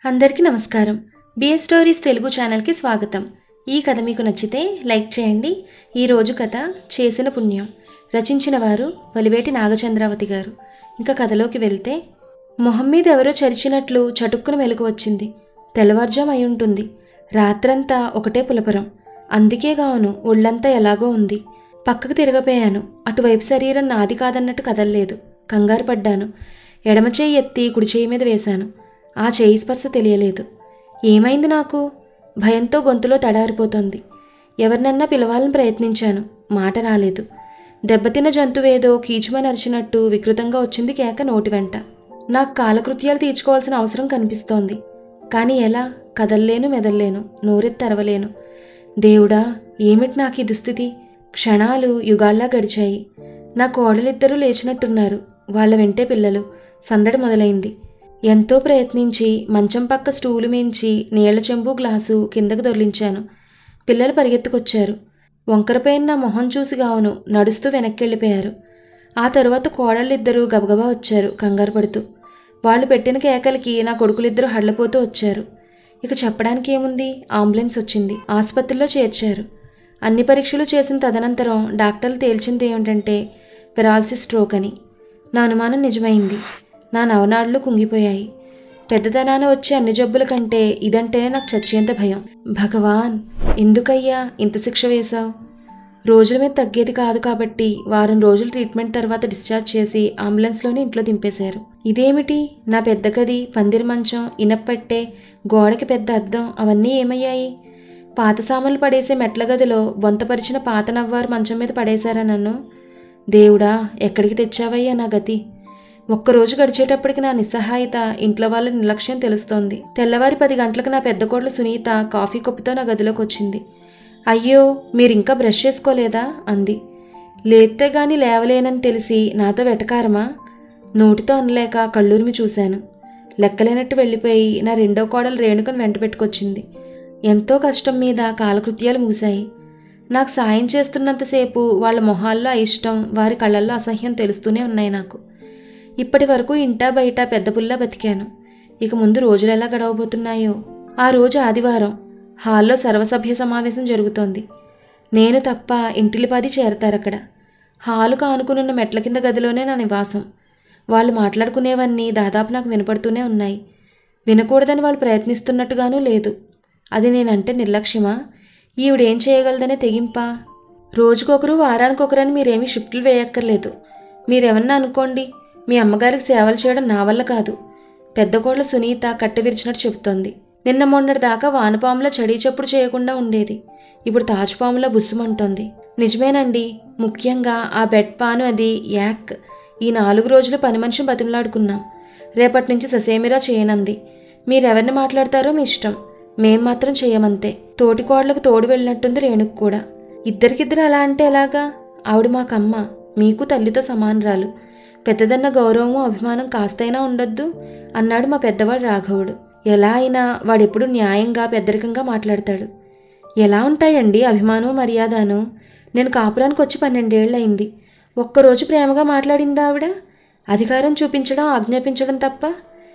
అందరికీ నమస్కారం BS stories Telugu ఛానల్కి స్వాగతం ఈ కథ మీకు నచ్చితే లైక్ చేయండి ఈ రోజు కథ చేసిన పుణ్యం రచించిన వారు వలివేటి నాగచంద్రావతి గారు ఇంకా కథలోకి వెళ్తే మొహం మీద ఎవరో చరిచినట్లు చటుక్కున మెలకు వచ్చింది తెల్లవారుజాం అయి ఉంటుంది రాత్రంతా ఒకటే పులపరం అందుకే గాను ఒళ్ళంతా ఎలాగో ఉంది పక్కకు తిరగపోయాను అటువైపు శరీరం నాది కాదన్నట్టు కదల్లేదు కంగారు పడ్డాను ఎడమ చేయి ఎత్తి కుడి చేయి మీద వేశాను ఆ చేయి స్పర్శ తెలియలేదు ఏమైంది నాకు భయంతో గొంతులో తడారిపోతోంది ఎవరినన్నా పిలవాలని ప్రయత్నించాను మాట రాలేదు దెబ్బతిన్న జంతువేదో కీచుమని అరిచినట్టు వికృతంగా వచ్చింది కేక నోటి వెంట నాకు కాలకృత్యాలు తీర్చుకోవాల్సిన అవసరం కనిపిస్తోంది కానీ ఎలా కదల్లేను మెదల్లేను నోరెత్తరవలేను దేవుడా ఏమిటి నాకు ఈ దుస్థితి క్షణాలు యుగాల్లా గడిచాయి నా కోడలిద్దరూ లేచినట్టున్నారు వాళ్ళ వెంటే పిల్లలు సందడి మొదలైంది ఎంతో ప్రయత్నించి మంచం పక్క స్టూలు మించి నీళ్ల చెంబు గ్లాసు కిందకు దొర్లించాను పిల్లలు పరిగెత్తుకొచ్చారు వంకరపైన నా మొహం చూసి గావును నడుస్తూ వెనక్కి వెళ్ళిపోయారు ఆ తరువాత కోడళ్ళిద్దరూ గబగబా వచ్చారు కంగారు పడుతూ వాళ్ళు పెట్టిన కేకలకి నా కొడుకులిద్దరూ హడలిపోతూ వచ్చారు ఇక చెప్పడానికి ఏముంది అంబులెన్స్ వచ్చింది ఆసుపత్రిలో చేర్చారు అన్ని పరీక్షలు చేసిన తదనంతరం డాక్టర్లు తేల్చింది ఏమిటంటే పెరాలసిస్ స్ట్రోక్ అని నా అనుమానం నిజమైంది నా నవనాడులు కుంగిపోయాయి పెద్దదనాన వచ్చే అన్ని జబ్బుల కంటే ఇదంటేనే నాకు చచ్చేంత భయం భగవాన్ ఎందుకయ్యా ఇంత శిక్ష వేశావు రోజుల మీద తగ్గేది కాదు కాబట్టి వారం రోజులు ట్రీట్మెంట్ తర్వాత డిశ్చార్జ్ చేసి అంబులెన్స్లోనే ఇంట్లో దింపేశారు ఇదేమిటి నా పెద్ద గది పందిరి మంచం ఇనప్పట్టే గోడకి పెద్ద అద్దం అవన్నీ ఏమయ్యాయి పాత సామాన్లు పడేసే మెట్ల గదిలో బొంతపరిచిన పాత నవ్వారు మంచం మీద పడేశారా నన్ను దేవుడా ఎక్కడికి తెచ్చావయ్యా నా గతి ఒక్కరోజు గడిచేటప్పటికి నా నిస్సహాయత ఇంట్లో వాళ్ళ నిర్లక్ష్యం తెలుస్తోంది తెల్లవారి పది గంటలకు నా పెద్ద కోడలు సునీత కాఫీ కప్పుతో నా గదిలోకి వచ్చింది అయ్యో మీరు ఇంకా బ్రష్ చేసుకోలేదా అంది లేతే గాని లేవలేనని తెలిసి నాతో వెటకారమా నోటితో అనలేక కళ్ళూరిమి చూశాను లెక్కలేనట్టు వెళ్ళిపోయి నా రెండో కోడలు రేణుకను వెంట పెట్టుకొచ్చింది ఎంతో కష్టం మీద కాలకృత్యాలు ముగిశాయి నాకు సాయం చేస్తున్నంతసేపు వాళ్ళ మొహాల్లో అయిష్టం వారి కళ్ళల్లో అసహ్యం తెలుస్తూనే ఉన్నాయి నాకు ఇప్పటి వరకు ఇంటా బయట పెద్ద పుల్లా బతికాను ఇక ముందు రోజులు ఎలా గడవబోతున్నాయో ఆ రోజు ఆదివారం హాల్లో సర్వసభ్య సమావేశం జరుగుతోంది నేను తప్ప ఇంటిలిపాది చేరతారక్కడ హాలు కానుకునున్న మెట్ల కింద గదిలోనే నా నివాసం వాళ్ళు మాట్లాడుకునేవన్నీ దాదాపు నాకు వినపడుతూనే ఉన్నాయి వినకూడదని వాళ్ళు ప్రయత్నిస్తున్నట్టుగానూ లేదు అది నేనంటే నిర్లక్ష్యమా ఈవిడేం చేయగలదనే తెగింపా రోజుకొకరు వారానికొకరని మీరేమీ షిఫ్ట్లు వేయక్కర్లేదు మీరేమన్నా అనుకోండి మీ అమ్మగారికి సేవలు చేయడం నా వల్ల కాదు పెద్ద కోడల సునీత కట్టె విరిచినట్టు చెబుతోంది నిన్న మొన్నటి దాకా వానపాముల చడీ చప్పుడు చేయకుండా ఉండేది ఇప్పుడు తాజుపాములా బుస్సుమంటోంది నిజమేనండి ముఖ్యంగా ఆ బెడ్ పాను అది యాక్ ఈ నాలుగు రోజులు పని మనిషిని బతిమలాడుకున్నాం రేపటి నుంచి ససేమిరా చేయనంది మీరెవరిని మాట్లాడతారో మీ ఇష్టం మేం మాత్రం చేయమంతే తోటి కోడలకు తోడు వెళ్ళినట్టుంది రేణుకు కూడా ఇద్దరికిద్దరు అలా అంటే ఎలాగా ఆవిడ మాకమ్మ మీకు తల్లితో సమానరాలు పెద్దదన్న గౌరవము అభిమానం కాస్తైనా ఉండొద్దు అన్నాడు మా పెద్దవాడు రాఘవుడు ఎలా అయినా వాడెప్పుడు న్యాయంగా పెద్దరికంగా మాట్లాడతాడు ఎలా ఉంటాయండి అభిమానం మర్యాదను నేను కాపురానికి వచ్చి పన్నెండేళ్లయింది ఒక్కరోజు ప్రేమగా మాట్లాడిందా ఆవిడ అధికారం చూపించడం ఆజ్ఞాపించడం తప్ప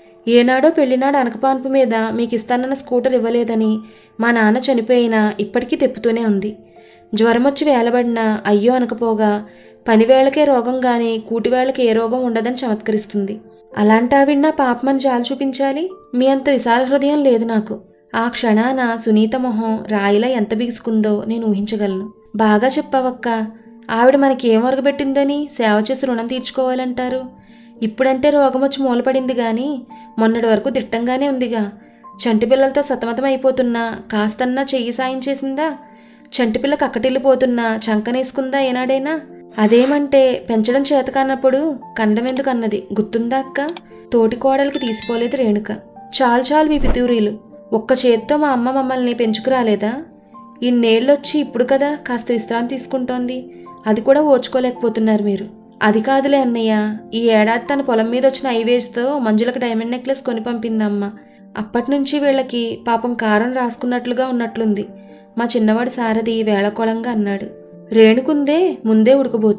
ఏనాడో పెళ్లినాడు అనకపాన్పు మీద మీకు ఇస్తానన్న స్కూటర్ ఇవ్వలేదని మా నాన్న చనిపోయినా ఇప్పటికీ తెప్పుతూనే ఉంది జ్వరం వచ్చి వేలబడినా అయ్యో అనకపోగా పనివేళకే రోగం గాని కూటివేళకి ఏ రోగం ఉండదని చమత్కరిస్తుంది అలాంటి ఆవిడ నా పాపమని జాలి చూపించాలి మీ అంత విశాల హృదయం లేదు నాకు ఆ క్షణాన సునీత మొహం రాయిలా ఎంత బిగుసుకుందో నేను ఊహించగలను బాగా చెప్పావక్క ఆవిడ మనకి ఏం ఒరగబెట్టిందని సేవ చేసి రుణం తీర్చుకోవాలంటారు ఇప్పుడంటే రోగం వచ్చి మూలపడింది గాని మొన్నటి వరకు దిట్టంగానే ఉందిగా చంటి పిల్లలతో సతమతం అయిపోతున్నా కాస్తన్నా చెయ్యి సాయం చేసిందా చంటి పిల్ల కక్కటిల్లిపోతున్నా చంకనేసుకుందా ఏనాడైనా అదేమంటే పెంచడం చేతకానప్పుడు కండం ఎందుకు అన్నది గుర్తుందా అక్క తోటి కోడలికి తీసిపోలేదు రేణుక చాలు చాలు మీ పితూరీలు ఒక్క చేత్తో మా అమ్మ మమ్మల్ని పెంచుకురాలేదా ఇన్నేళ్ళొచ్చి ఇప్పుడు కదా కాస్త విశ్రాంతి తీసుకుంటోంది అది కూడా ఓర్చుకోలేకపోతున్నారు మీరు అది కాదులే అన్నయ్య ఈ ఏడాది తన పొలం మీద వచ్చిన ఐవేజ్తో మంజులకు డైమండ్ నెక్లెస్ కొని పంపిందమ్మ అప్పటి నుంచి వీళ్ళకి పాపం కారం రాసుకున్నట్లుగా ఉన్నట్లుంది మా చిన్నవాడి సారథి వేళకోళంగా అన్నాడు రేణుకుందే ముందే ఉడకబోతు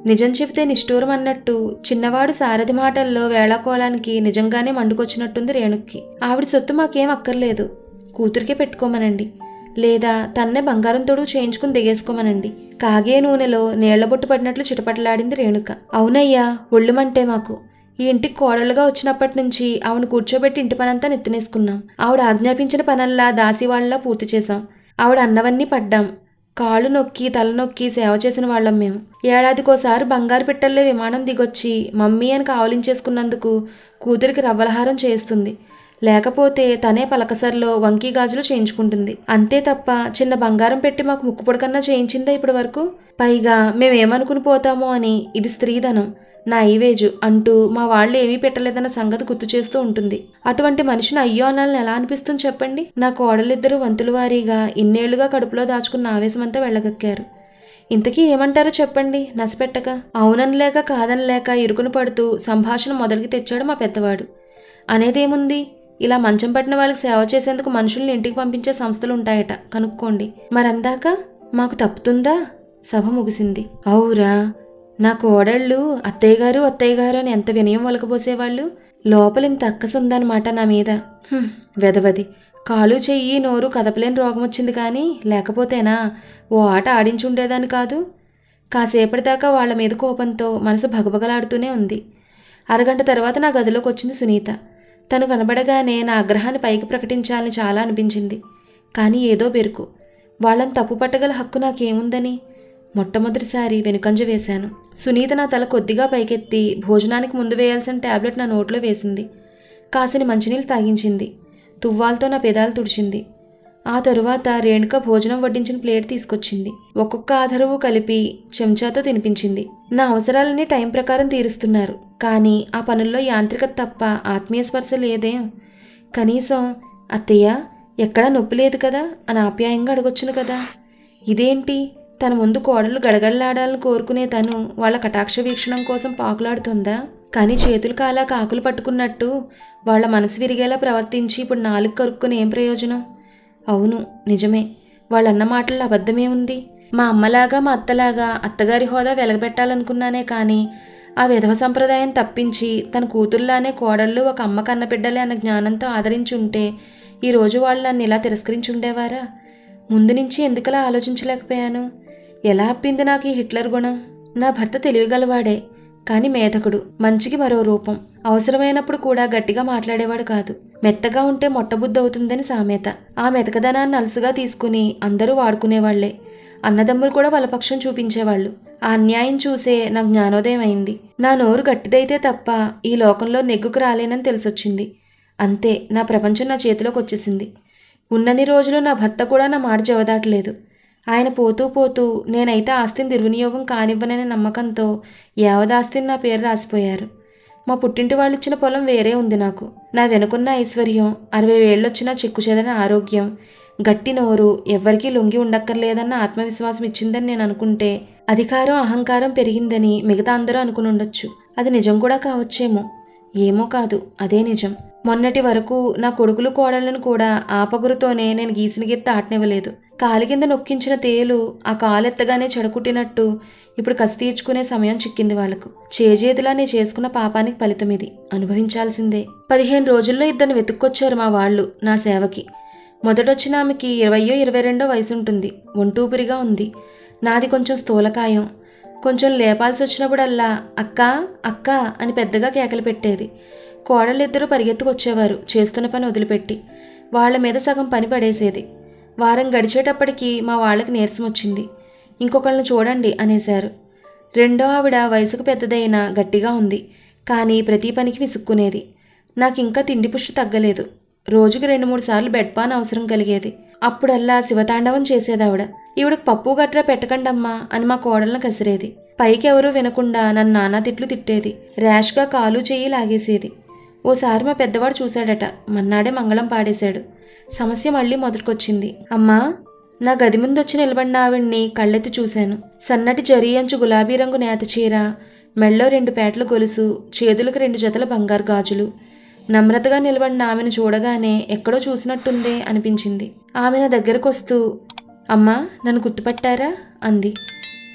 నిజం చెబితే నిష్ఠూరం అన్నట్టు చిన్నవాడు సారథి మాటల్లో వేళాకోళానికి నిజంగానే మండుకొచ్చినట్టుంది రేణుక్కి ఆవిడ సొత్తు మాకేం అక్కర్లేదు కూతురికే పెట్టుకోమనండి లేదా తన్నే బంగారం తోడు చేయించుకుని దిగేసుకోమనండి కాగే నూనెలో నీళ్ల బొట్టు పడినట్లు చిటపటలాడింది రేణుక అవునయ్యా ఒళ్ళుమంటే మాకు ఈ ఇంటికి కోడలుగా వచ్చినప్పటి నుంచి ఆవిడ కూర్చోబెట్టి ఇంటి పనంతా నెత్తినేసుకున్నాం ఆవిడ ఆజ్ఞాపించిన పనల్లా దాసివాళ్లా పూర్తి చేశాం ఆవిడ అన్నవన్నీ పడ్డాం కాళ్ళు నొక్కి తల నొక్కి సేవ చేసిన వాళ్ళం మేము ఏడాదికోసారి బంగారు పిట్టల్లే విమానం దిగొచ్చి మమ్మీ అని కావలించేసుకున్నందుకు కూతురికి రవ్వలహారం చేస్తుంది లేకపోతే తనే పలకసరిలో వంకీ గాజులు చేయించుకుంటుంది అంతే తప్ప చిన్న బంగారం పెట్టి మాకు ముక్కుపొడకన్నా చేయించిందా ఇప్పటి వరకు పైగా మేమేమనుకుని పోతామో అని ఇది స్త్రీధనం నా ఐవేజు అంటూ మా వాళ్ళు ఏమీ పెట్టలేదన్న సంగతి గుర్తు చేస్తూ ఉంటుంది అటువంటి మనిషిని అయ్యో అనాలని ఎలా అనిపిస్తుంది చెప్పండి నా కోడలిద్దరూ వంతుల వారీగా ఇన్నేళ్లుగా కడుపులో దాచుకున్న ఆవేశమంతా వెళ్ళగక్కారు ఇంతకీ ఏమంటారో చెప్పండి నసిపెట్టక అవుననిలేక కాదనిలేక ఇరుకును పడుతూ సంభాషణ మొదటికి తెచ్చాడు మా పెద్దవాడు అనేదేముంది ఇలా మంచం పట్టిన వాళ్ళకి సేవ చేసేందుకు మనుషుల్ని ఇంటికి పంపించే సంస్థలు ఉంటాయట కనుక్కోండి మరందాక మాకు తప్పుతుందా సభ ముగిసింది అవురా నా కోడళ్ళు అత్తయ్య గారు అత్తయ్య గారు అని ఎంత వినయం ఒలకబోసేవాళ్ళు లోపల ఇంత అక్కసుందనమాట నా మీద హ్మ్, వెదవది కాలు చెయ్యి నోరు కదపలేని రోగం వచ్చింది కానీ లేకపోతేనా ఓ ఆట ఆడించుండేదాన్ని కాదు కాసేపటి దాకా వాళ్ళ మీద కోపంతో మనసు భగభగలాడుతూనే ఉంది అరగంట తర్వాత నా గదిలోకి వచ్చింది సునీత తను కనబడగానే నా ఆగ్రహాన్ని పైకి ప్రకటించాలని చాలా అనిపించింది కానీ ఏదో బెరుకు వాళ్ళని తప్పు పట్టగల హక్కు నాకేముందని మొట్టమొదటిసారి వెనుకంజ వేశాను సునీత నా తల కొద్దిగా పైకెత్తి భోజనానికి ముందు వేయాల్సిన టాబ్లెట్ నా నోట్లో వేసింది కాసిని మంచినీళ్ళు తాగించింది తువ్వాలతో నా పెదాలు తుడిచింది ఆ తరువాత రేణుక భోజనం వడ్డించిన ప్లేట్ తీసుకొచ్చింది ఒక్కొక్క ఆధారవు కలిపి చెంచాతో తినిపించింది నా అవసరాలన్నీ టైం ప్రకారం తీరుస్తున్నారు కానీ ఆ పనుల్లో యాంత్రికత తప్ప ఆత్మీయ స్పర్శ లేదేం కనీసం అత్తయ్య ఎక్కడా నొప్పి లేదు కదా అని ఆప్యాయంగా అడగొచ్చును కదా ఇదేంటి తన ముందు కోడలు గడగడలాడాలని కోరుకునే తను వాళ్ళ కటాక్ష వీక్షణం కోసం పాకులాడుతుందా కానీ చేతులు కాలా కాకులు పట్టుకున్నట్టు వాళ్ళ మనసు విరిగేలా ప్రవర్తించి ఇప్పుడు నాలుగు కరుక్కుని ఏం ప్రయోజనం అవును నిజమే వాళ్ళన్న మాటల్లో అబద్ధమే ఉంది మా అమ్మలాగా మా అత్తలాగా అత్తగారి హోదా వెలగబెట్టాలనుకున్నానే కానీ ఆ విధవ సంప్రదాయం తప్పించి తన కూతుర్లానే కోడళ్ళు ఒక అమ్మ కన్నబిడ్డలే అన్న జ్ఞానంతో ఆదరించి ఉంటే ఈరోజు వాళ్ళు నన్ను ఇలా తిరస్కరించి ఉండేవారా ముందు నుంచి ఎందుకలా ఆలోచించలేకపోయాను ఎలా అప్పింది నాకు ఈ హిట్లర్ గుణం నా భర్త తెలివిగలవాడే కానీ మేధకుడు మంచికి మరో రూపం అవసరమైనప్పుడు కూడా గట్టిగా మాట్లాడేవాడు కాదు మెత్తగా ఉంటే మొట్టబుద్ధి అవుతుందని సామెత ఆ మెతకదనాన్ని అలసుగా తీసుకుని అందరూ వాడుకునేవాళ్లే అన్నదమ్ములు కూడా వాళ్ళ పక్షం చూపించేవాళ్ళు ఆ అన్యాయం చూసే నా జ్ఞానోదయం అయింది నా నోరు గట్టిదైతే తప్ప ఈ లోకంలో నెగ్గుకు రాలేనని తెలిసొచ్చింది అంతే నా ప్రపంచం నా చేతిలోకి వచ్చేసింది ఉన్నన్ని రోజులు నా భర్త కూడా నా మాట జవదాటలేదు ఆయన పోతూ పోతూ నేనైతే ఆస్తిని దుర్వినియోగం కానివ్వననే నమ్మకంతో యావదాస్తిని నా పేరు రాసిపోయారు మా పుట్టింటి వాళ్ళు ఇచ్చిన పొలం వేరే ఉంది నాకు నా వెనుకున్న ఐశ్వర్యం అరవై వేళ్ళొచ్చిన చెక్కుచేదన ఆరోగ్యం గట్టి నోరు ఎవ్వరికీ లొంగి ఉండక్కర్లేదన్న ఆత్మవిశ్వాసం ఇచ్చిందని నేను అనుకుంటే అధికారం అహంకారం పెరిగిందని మిగతా అందరూ అనుకుని ఉండొచ్చు అది నిజం కూడా కావచ్చేమో ఏమో కాదు అదే నిజం మొన్నటి వరకు నా కొడుకులు కోడళ్లను కూడా ఆపగురుతోనే నేను గీసిన గీత ఆటనివ్వలేదు కాలి కింద నొక్కించిన తేలు ఆ కాలు ఎత్తగానే చెడకుట్టినట్టు ఇప్పుడు కసి తీర్చుకునే సమయం చిక్కింది వాళ్లకు చేజేతులా నేను చేసుకున్న పాపానికి ఫలితం ఇది అనుభవించాల్సిందే పదిహేను రోజుల్లో ఇద్దరిని వెతుక్కొచ్చారు మా వాళ్ళు నా సేవకి మొదటొచ్చిన ఆమెకి ఇరవయో ఇరవై రెండో వయసు ఉంటుంది ఒంటూపిరిగా ఉంది నాది కొంచెం స్థూలకాయం కొంచెం లేపాల్సి వచ్చినప్పుడల్లా అక్క అక్క అని పెద్దగా కేకలు పెట్టేది కోడళ్ళిద్దరూ పరిగెత్తుకొచ్చేవారు చేస్తున్న పని వదిలిపెట్టి వాళ్ళ మీద సగం పని పడేసేది వారం గడిచేటప్పటికి మా వాళ్ళకి నీరసం వచ్చింది ఇంకొకళ్ళని చూడండి అనేశారు రెండో ఆవిడ వయసుకు పెద్దదైన గట్టిగా ఉంది కానీ ప్రతి పనికి విసుక్కునేది నాకు ఇంకా తిండి పుష్టి తగ్గలేదు రోజుకి రెండు మూడు సార్లు బెడ్ పాన్ అవసరం కలిగేది అప్పుడల్లా శివతాండవం చేసేదావిడ ఈవిడకు పప్పు గట్రా పెట్టకండమ్మా అని మా కోడలను కసిరేది పైకి ఎవరూ వినకుండా నన్ను నానా తిట్లు తిట్టేది ర్యాష్గా కాలు చెయ్యి లాగేసేది ఓసారి మా పెద్దవాడు చూశాడట మన్నాడే మంగళం పాడేశాడు సమస్య మళ్ళీ మొదటికొచ్చింది అమ్మా నా గది ముందు వచ్చి నిలబడిన ఆవిడ్ని కళ్ళెత్తి చూశాను సన్నటి జరీ అంచు గులాబీ రంగు నేత చీర మెళ్ళో రెండు పేటల గొలుసు చేతులకు రెండు జతల బంగారు గాజులు నమ్రతగా నిలబడిన ఆమెను చూడగానే ఎక్కడో చూసినట్టుందే అనిపించింది ఆమె నా దగ్గరకు వస్తూ అమ్మా నన్ను గుర్తుపట్టారా అంది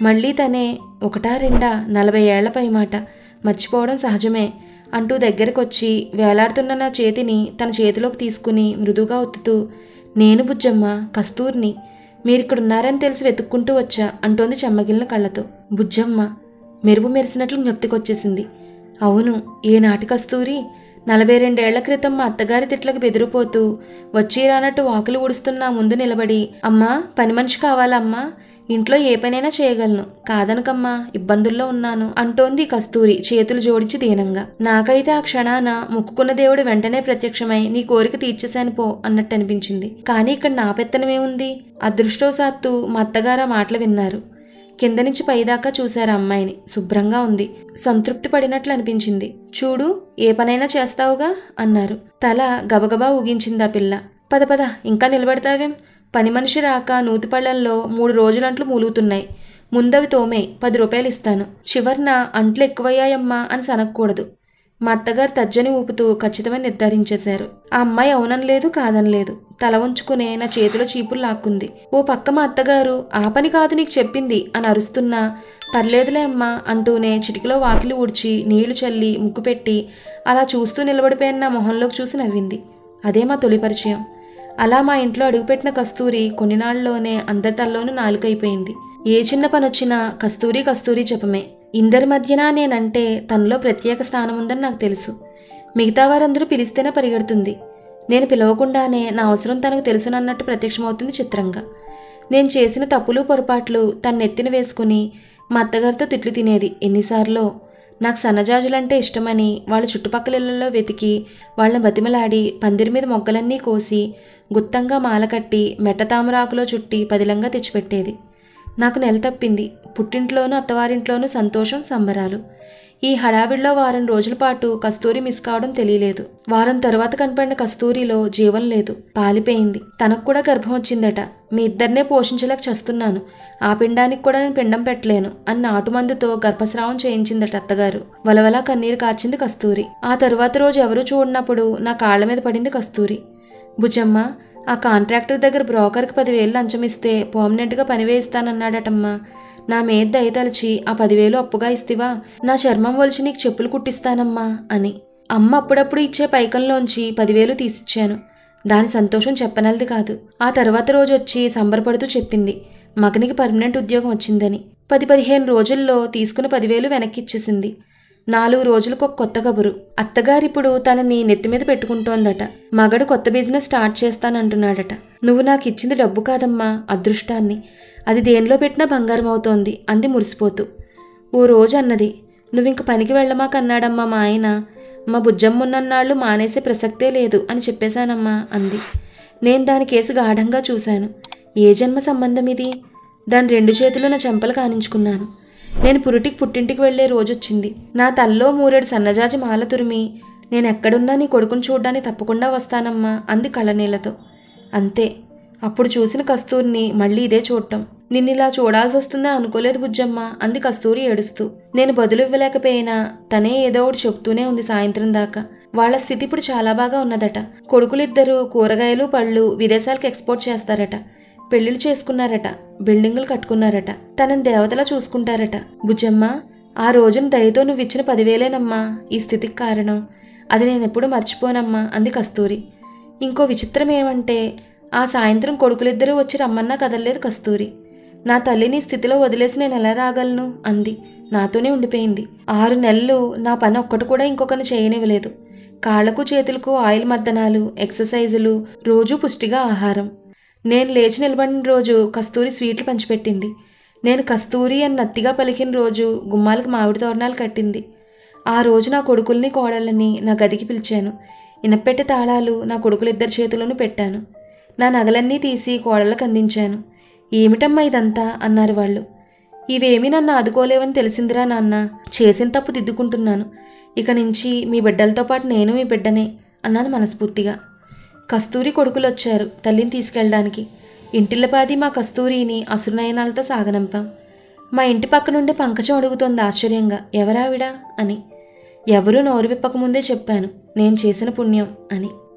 మళ్ళీ తనే ఒకటా రెండా నలభై ఏళ్లపై మాట మర్చిపోవడం సహజమే అంటూ దగ్గరకొచ్చి వేలాడుతున్న నా చేతిని తన చేతిలోకి తీసుకుని మృదుగా ఒత్తుతూ నేను బుజ్జమ్మ కస్తూర్ని మీరిక్కడున్నారని తెలిసి వెతుక్కుంటూ వచ్చా అంటోంది చెమ్మగిలిన కళ్ళతో బుజ్జమ్మ మెరుపు మెరిసినట్లు జ్ఞప్తికొచ్చేసింది అవును ఏనాటి కస్తూరి నలభై రెండేళ్ల క్రితం మా అత్తగారి తిట్లకు బెదిరిపోతూ వచ్చి రానట్టు వాకులు ఊడుస్తున్న ముందు నిలబడి అమ్మా పని మనిషి కావాలమ్మా ఇంట్లో ఏ పనైనా చేయగలను కాదనకమ్మా ఇబ్బందుల్లో ఉన్నాను అంటోంది కస్తూరి చేతులు జోడించి దీనంగా నాకైతే ఆ క్షణాన మొక్కుకున్న దేవుడు వెంటనే ప్రత్యక్షమై నీ కోరిక తీర్చేశాను పో అన్నట్టు అనిపించింది కానీ ఇక్కడ నా పెత్తనమేముంది అదృష్టవశాత్తు మా అత్తగారు ఆ మాటలు విన్నారు కింద నుంచి పైదాకా చూశారు అమ్మాయిని శుభ్రంగా ఉంది సంతృప్తి పడినట్లు అనిపించింది చూడు ఏ పనైనా చేస్తావుగా అన్నారు తల గబగబా ఊగించింది ఆ పిల్ల పద పద ఇంకా నిలబడతావేం పని మనిషి రాక నూతిపళ్ళల్లో మూడు రోజులంట్లు మూలుగుతున్నాయి ముందవి తోమే పది రూపాయలు ఇస్తాను చివర్న అంట్లు ఎక్కువయ్యాయమ్మా అని సనక్కూడదు మా అత్తగారు తర్జని ఊపుతూ ఖచ్చితమని నిర్ధారించేశారు ఆ అమ్మాయి అవుననలేదు కాదనలేదు తల ఉంచుకునే నా చేతిలో చీపులు లాక్కుంది ఓ పక్క మా అత్తగారు ఆ పని కాదు నీకు చెప్పింది అని అరుస్తున్నా పర్లేదులే అమ్మా అంటూనే చిటికలో వాకిలి ఊడ్చి నీళ్లు చల్లి ముక్కు పెట్టి అలా చూస్తూ నిలబడిపోయిన నా మొహంలోకి చూసి నవ్వింది అదే మా తొలి పరిచయం అలా మా ఇంట్లో అడుగుపెట్టిన కస్తూరి కొన్ని నాళ్ళలోనే అందరి తల్లోనూ నాలుకైపోయింది ఏ చిన్న పనొచ్చినా కస్తూరి కస్తూరి చెప్పమే ఇందరి మధ్యన నేనంటే తనలో ప్రత్యేక స్థానం ఉందని నాకు తెలుసు మిగతా వారందరూ పిలిస్తేనే పరిగెడుతుంది నేను పిలవకుండానే నా అవసరం తనకు తెలుసునన్నట్టు ప్రత్యక్షమవుతుంది చిత్రంగా నేను చేసిన తప్పులు పొరపాట్లు తన నెత్తిన వేసుకుని మా అత్తగారితో తిట్లు తినేది ఎన్నిసార్లో నాకు సన్నజాజులంటే ఇష్టమని వాళ్ళ చుట్టుపక్కల ఇళ్లలో వెతికి వాళ్ళని బతిమలాడి పందిరి మీద మొక్కలన్నీ కోసి గుత్తంగా మాల కట్టి మెట్ట తామరాకులో చుట్టి పదిలంగా తెచ్చిపెట్టేది నాకు నెల తప్పింది పుట్టింట్లోనూ అత్తవారింట్లోనూ సంతోషం సంబరాలు ఈ హడావిడిలో వారం రోజుల పాటు కస్తూరి మిస్ కావడం తెలియలేదు వారం తరువాత కనపడిన కస్తూరిలో జీవం లేదు పాలిపోయింది తనకు కూడా గర్భం వచ్చిందట మీ ఇద్దరినే పోషించలేక చస్తున్నాను ఆ పిండానికి కూడా నేను పిండం పెట్టలేను అని నాటుమందుతో గర్భస్రావం చేయించిందట అత్తగారు వలవలా కన్నీరు కార్చింది కస్తూరి ఆ తరువాత రోజు ఎవరూ చూడనప్పుడు నా కాళ్ల మీద పడింది కస్తూరి భుజమ్మ ఆ కాంట్రాక్టర్ దగ్గర బ్రోకర్కి పదివేలు లంచం ఇస్తే పర్మనెంట్గా పని వేయిస్తానన్నాడటమ్మా నా మీద దయతలిచి ఆ పదివేలు అప్పుగా ఇస్తివా నా చర్మం ఒలిచి నీకు చెప్పులు కుట్టిస్తానమ్మా అని అమ్మ అప్పుడప్పుడు ఇచ్చే పైకంలోంచి పదివేలు తీసిచ్చాను దాని సంతోషం చెప్పనలది కాదు ఆ తర్వాత రోజు వచ్చి సంబరపడుతూ చెప్పింది మగనికి పర్మనెంట్ ఉద్యోగం వచ్చిందని పది పదిహేను రోజుల్లో తీసుకున్న పదివేలు వెనక్కి ఇచ్చేసింది నాలుగు రోజులకు ఒక కొత్త కబురు అత్తగారిప్పుడు తనని నెత్తి మీద పెట్టుకుంటోందట మగడు కొత్త బిజినెస్ స్టార్ట్ చేస్తానంటున్నాడట నువ్వు నాకు ఇచ్చింది డబ్బు కాదమ్మా అదృష్టాన్ని అది దేనిలో పెట్టినా బంగారం అవుతోంది అంది మురిసిపోతూ ఓ రోజు అన్నది నువ్వింక పనికి వెళ్ళమాక అన్నాడమ్మా మా ఆయన మా బుజ్జమ్మున్నన్నాళ్ళు మానేసే ప్రసక్తే లేదు అని చెప్పేశానమ్మా అంది నేను దాని కేసు గాఢంగా చూశాను ఏ జన్మ సంబంధం ఇది దాని రెండు చేతులు నా చెంపలు కానించుకున్నాను నేను పురిటికి పుట్టింటికి వెళ్లే రోజొచ్చింది నా తల్లో మూరేడు సన్నజాజి మాల తురిమి నేను ఎక్కడున్నా నీ కొడుకుని చూడ్డానికి తప్పకుండా వస్తానమ్మా అంది కళ్ళనీళ్లతో అంతే అప్పుడు చూసిన కస్తూరిని మళ్ళీ ఇదే చూడటం నిన్నిలా చూడాల్సి వస్తుందా అనుకోలేదు బుజ్జమ్మ అంది కస్తూరి ఏడుస్తూ నేను బదులు ఇవ్వలేకపోయినా తనే ఏదో ఒకటి చెప్తూనే ఉంది సాయంత్రం దాకా వాళ్ళ స్థితి ఇప్పుడు చాలా బాగా ఉన్నదట కొడుకులిద్దరూ కూరగాయలు పళ్ళు విదేశాలకు ఎక్స్పోర్ట్ చేస్తారట పెళ్లిళ్ళు చేసుకున్నారట బిల్డింగులు కట్టుకున్నారట తనని దేవతలా చూసుకుంటారట బుజ్జమ్మ ఆ రోజున దయతో నువ్వు ఇచ్చిన పదివేలేనమ్మా ఈ స్థితికి కారణం అది నేను ఎప్పుడు మర్చిపోనమ్మా అంది కస్తూరి ఇంకో విచిత్రం ఏమంటే ఆ సాయంత్రం కొడుకులిద్దరూ వచ్చి రమ్మన్నా కదలలేదు కస్తూరి నా తల్లిని ఈ స్థితిలో వదిలేసి నేను ఎలా రాగలను అంది నాతోనే ఉండిపోయింది ఆరు నెలలు నా పని ఒక్కటి కూడా ఇంకొకరిని చేయనివ్వలేదు కాళ్లకు చేతులకు ఆయిల్ మర్దనాలు ఎక్సర్సైజులు రోజు పుష్టిగా ఆహారం నేను లేచి నిలబడిన రోజు కస్తూరి స్వీట్లు పంచిపెట్టింది నేను కస్తూరి అని నత్తిగా పలికిన రోజు గుమ్మాలకు మామిడి తోరణాలు కట్టింది ఆ రోజు నా కొడుకుల్ని కోడళ్ళని నా గదికి పిలిచాను ఇనపెట్టె తాళాలు నా కొడుకులిద్దరి చేతులను పెట్టాను నా నగలన్నీ తీసి కోడళ్ళకు అందించాను ఏమిటమ్మా ఇదంతా అన్నారు వాళ్ళు ఇవేమీ నన్ను ఆదుకోలేవని తెలిసిందిరా నాన్న చేసిన తప్పు దిద్దుకుంటున్నాను ఇక నుంచి మీ బిడ్డలతో పాటు నేను మీ బిడ్డనే అన్నాను మనస్ఫూర్తిగా కస్తూరి కొడుకులు వచ్చారు తల్లిని తీసుకెళ్ళడానికి ఇంటిల్లపాది మా కస్తూరిని అసురునయనాలతో సాగనంపాం మా ఇంటి పక్క నుండి పంకజం అడుగుతోంది ఆశ్చర్యంగా ఎవరావిడా అని ఎవరూ నోరు విప్పకముందే చెప్పాను నేను చేసిన పుణ్యం అని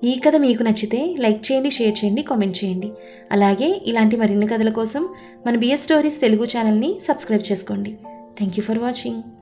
ఈ కథ మీకు నచ్చితే లైక్ చేయండి షేర్ చేయండి కామెంట్ చేయండి అలాగే ఇలాంటి మరిన్ని కథల కోసం మన బిఎస్ స్టోరీస్ తెలుగు ఛానల్ని సబ్స్క్రైబ్ చేసుకోండి థ్యాంక్ యూ ఫర్ వాచింగ్